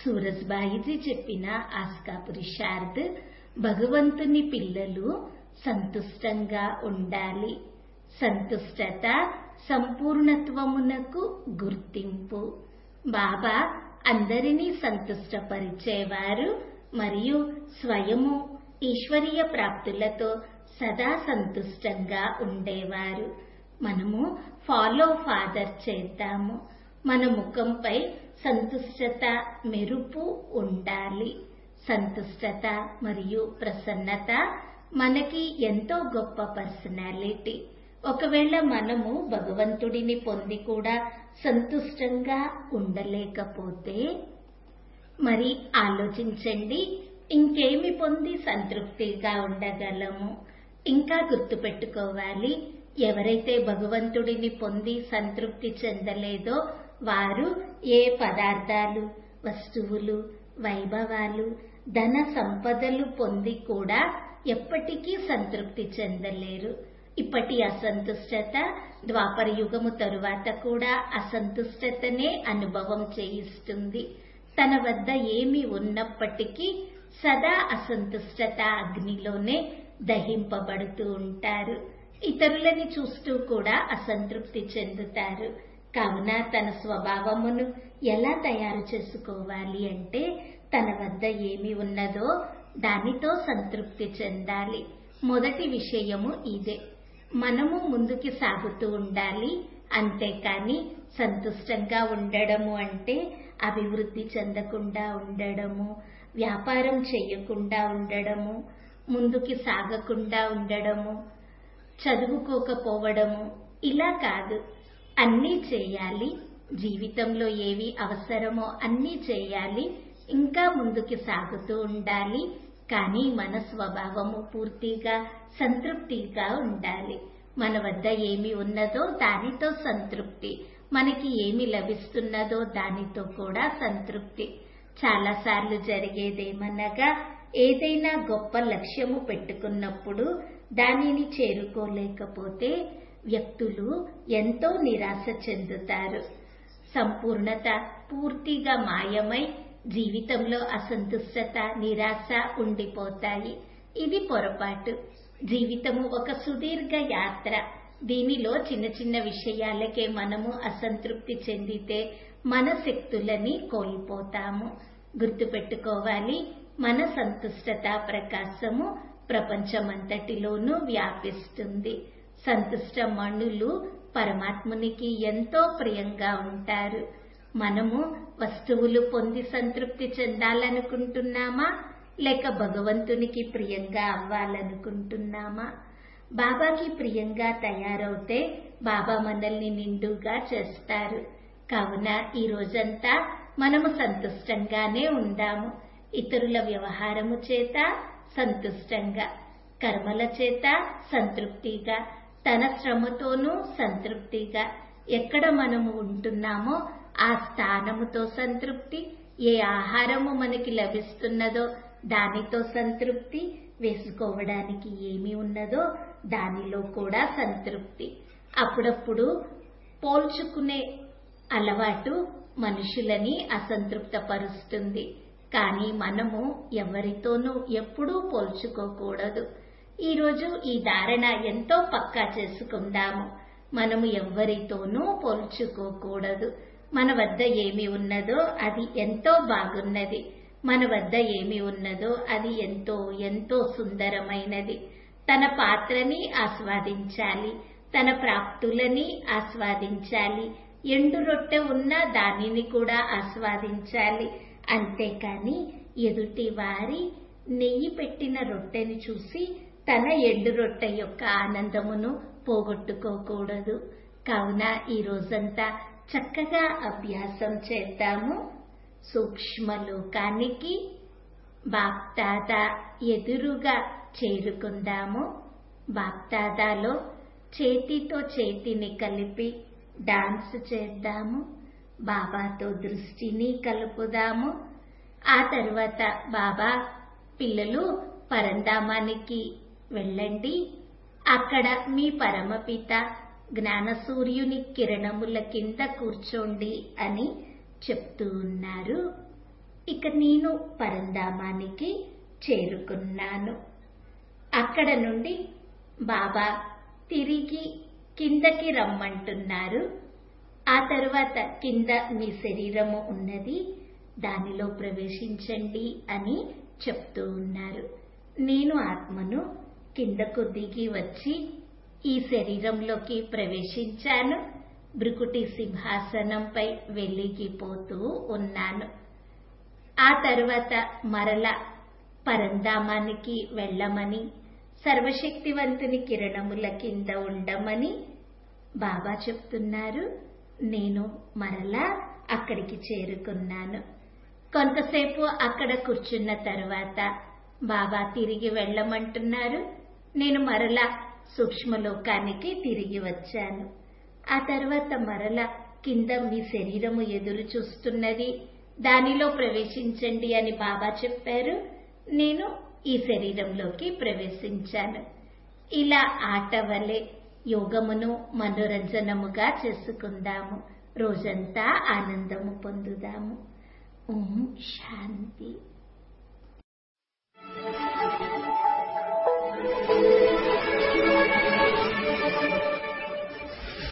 సూరజ్బాయిజీ చెప్పిన ఆస్కా పురుషార్థ్ భగవంతుని పిల్లలు సంతుష్టంగా ఉండాలి సంతుష్టత సంపూర్ణత్వమునకు గుర్తింపు బాబా అందరినీ సంతుష్టపరిచేవారు మరియు స్వయము ఈశ్వరీయ ప్రాప్తులతో సదా సంతుష్టంగా ఉండేవారు మనము ఫాలో ఫాదర్ చేద్దాము మన ముఖంపై సంతుష్టత మెరుపు ఉండాలి సంతుష్టత మరియు ప్రసన్నత మనకి ఎంతో గొప్ప పర్సనాలిటీ ఒకవేళ మనము భగవంతుడిని పొంది కూడా సంతుష్టంగా ఉండలేకపోతే మరి ఆలోచించండి ఇంకేమి పొంది సంతృప్తిగా ఉండగలము ఇంకా గుర్తుపెట్టుకోవాలి ఎవరైతే భగవంతుడిని పొంది సంతృప్తి చెందలేదో వారు ఏ పదార్థాలు వస్తువులు వైభవాలు ధన సంపదలు పొంది కూడా ఎప్పటికీ సంతృప్తి చెందలేరు ఇప్పటి అసంతుష్టత ద్వాపర యుగము తరువాత కూడా అసంతుష్టతనే అనుభవం చేయిస్తుంది తన వద్ద ఏమి ఉన్నప్పటికీ సదా అసంతుష్టత అగ్నిలోనే దహింపబడుతూ ఉంటారు ఇతరులని చూస్తూ కూడా అసంతృప్తి చెందుతారు కావున తన స్వభావమును ఎలా తయారు చేసుకోవాలి అంటే తన వద్ద ఏమి ఉన్నదో దానితో సంతృప్తి చెందాలి మొదటి విషయము ఇదే మనము ముందుకి సాగుతూ ఉండాలి అంతేకాని సంతుష్టంగా ఉండడము అంటే అభివృద్ధి చెందకుండా ఉండడము వ్యాపారం చేయకుండా ఉండడము ముందుకి సాగకుండా ఉండడము చదువుకోకపోవడము ఇలా కాదు అన్నీ చేయాలి జీవితంలో ఏవి అవసరమో అన్నీ చేయాలి ఇంకా ముందుకి సాగుతూ ఉండాలి కానీ మన స్వభావము పూర్తిగా సంతృప్తిగా ఉండాలి మన వద్ద ఏమి ఉన్నదో దానితో సంతృప్తి మనకి ఏమి లభిస్తున్నదో దానితో కూడా సంతృప్తి చాలాసార్లు జరిగేదేమనగా ఏదైనా గొప్ప లక్ష్యము పెట్టుకున్నప్పుడు దానిని చేరుకోలేకపోతే వ్యక్తులు ఎంతో నిరాశ చెందుతారు సంపూర్ణత పూర్తిగా మాయమై జీవితంలో అసంతుష్టత నిరాశ ఉండిపోతాయి ఇది పొరపాటు జీవితము ఒక సుదీర్ఘ యాత్ర దీనిలో చిన్న చిన్న విషయాలకే మనము అసంతృప్తి చెందితే మన శక్తులని కోల్పోతాము గుర్తుపెట్టుకోవాలి మన సంతుష్టత ప్రకాశము ప్రపంచమంతటిలోనూ వ్యాపిస్తుంది సంతుష్ట మణులు పరమాత్మునికి ఎంతో ప్రియంగా ఉంటారు మనము వస్తువులు పొంది సంతృప్తి చెందాలనుకుంటున్నామా లేక భగవంతునికి ప్రియంగా అవ్వాలనుకుంటున్నామా బాబాకి ప్రియంగా తయారవుతే బాబా మనల్ని నిండుగా చేస్తారు కావున ఈ రోజంతా మనము సంతుష్టంగానే ఉందాము ఇతరుల వ్యవహారము చేత సంతుష్టంగా కర్మల చేత సంతృప్తిగా తన శ్రమతోనూ సంతృప్తిగా ఎక్కడ మనము ఉంటున్నామో ఆ స్థానముతో సంతృప్తి ఏ ఆహారము మనకి లభిస్తున్నదో దానితో సంతృప్తి వేసుకోవడానికి ఏమి ఉన్నదో దానిలో కూడా సంతృప్తి అప్పుడప్పుడు పోల్చుకునే అలవాటు మనుషులని అసంతృప్తపరుస్తుంది కానీ మనము ఎవరితోనూ ఎప్పుడూ పోల్చుకోకూడదు ఈరోజు ఈ ధారణ ఎంతో పక్కా చేసుకుందాము మనము ఎవ్వరితోనూ పోల్చుకోకూడదు మన వద్ద ఏమి ఉన్నదో అది ఎంతో బాగున్నది మన వద్ద ఏమి ఉన్నదో అది ఎంతో ఎంతో సుందరమైనది తన పాత్రని ఆస్వాదించాలి తన ప్రాప్తులని ఆస్వాదించాలి ఎండు రొట్టె ఉన్న దానిని కూడా ఆస్వాదించాలి అంతేకాని ఎదుటి వారి నెయ్యి పెట్టిన రొట్టెని చూసి తన ఎండు రొట్టె యొక్క ఆనందమును పోగొట్టుకోకూడదు కావున ఈ రోజంతా చక్కగా అభ్యాసం చేద్దాము సూక్ష్మలోకానికి బాప్తాదా ఎదురుగా చేరుకుందాము బాప్తాదాలో చేతితో చేతిని కలిపి డాన్స్ చేద్దాము బాబాతో దృష్టిని కలుపుదాము ఆ తర్వాత బాబా పిల్లలు పరంధామానికి వెళ్ళండి అక్కడ మీ పరమపిత జ్ఞాన సూర్యుని కిరణముల కింద కూర్చోండి అని చెప్తూ ఉన్నారు ఇక నేను పరంధామానికి చేరుకున్నాను అక్కడ నుండి బాబా తిరిగి కిందకి రమ్మంటున్నారు ఆ తరువాత కింద మీ శరీరము ఉన్నది దానిలో ప్రవేశించండి అని చెప్తూ ఉన్నారు నేను ఆత్మను కిందకు దిగి వచ్చి ఈ శరీరంలోకి ప్రవేశించాను భృకుటి సింహాసనంపై వెలిగిపోతూ ఉన్నాను ఆ తరువాత మరల పరంధామానికి వెళ్ళమని సర్వశక్తివంతుని కిరణముల కింద ఉండమని బాబా చెప్తున్నారు నేను మరలా అక్కడికి చేరుకున్నాను కొంతసేపు అక్కడ కూర్చున్న తరువాత బాబా తిరిగి వెళ్ళమంటున్నారు నేను మరలా సూక్ష్మలోకానికి తిరిగి వచ్చాను ఆ తర్వాత మరలా కింద మీ శరీరము ఎదురు చూస్తున్నది దానిలో ప్రవేశించండి అని బాబా చెప్పారు నేను ఈ శరీరంలోకి ప్రవేశించాను ఇలా ఆట వలె యోగమును మనోరంజనముగా చేసుకుందాము రోజంతా ఆనందము పొందుదాము ఓం శాంతి